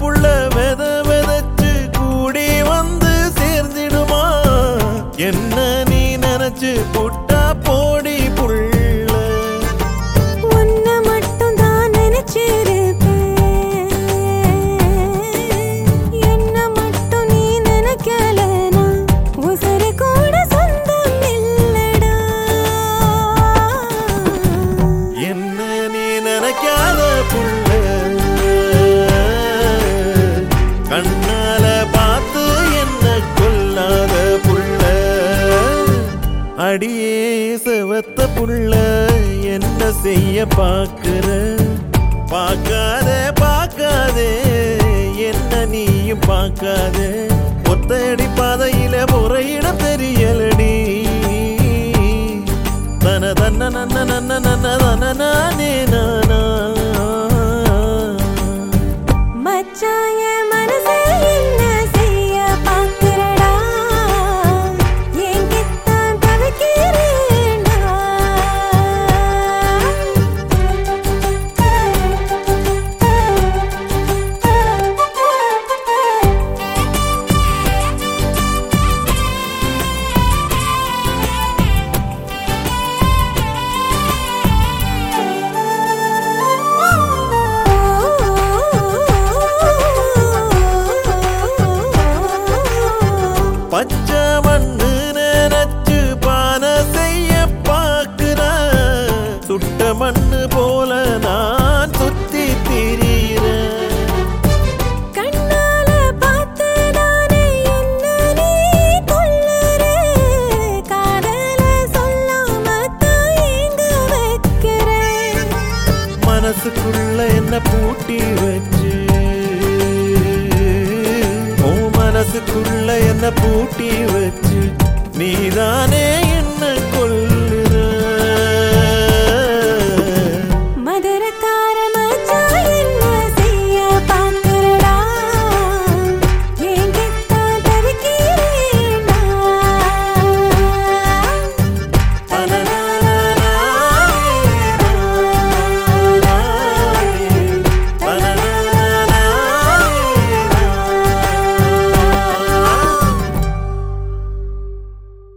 புள்ள வெத வெதச்சு கூடி வந்து சேர்ந்திடுமா என்ன நீ நினைச்சு புட்டா போடி புள்ள உன்னை மட்டும் தான் நினைச்சிருப்பேன் என்ன மட்டும் நீ நினைக்கலனா உசுறு கூட சொந்தம் இல்லடா என்ன நீ நினைக்காத புள்ள கண்ணால பார்த்து என்ன கொல்லாத புள்ள அடியே செவத்த புள்ள என்ன செய்ய பாக்குற பார்க்காத பார்க்காதே என்ன நீயும் பார்க்காதே ஒத்தடி பாதையில முறையிட தெரியலடி தன தன்ன நன்ன நன்ன நன்ன தன நானே நானா மச்சான் என் மனசை என்ன செய்ய பார்க்கிறடா என்கித்தான் தவிக்கிறேன்டா பச்சை மண்ணு நினைச்சு பான செய்ய பாக்குற சுட்ட மண்ணு போல நான் சுத்தி திரியிறேன் கண்ணால பார்த்துதானே என்ன நீ கொல்லுற காதல சொல்லாம தான் ஏங்க வைக்கிற மனசுக்குள்ள என்ன பூட்டி வச்சு உன் மனசுக்குள்ள என்ன பூட்டி வச்சு நீதானே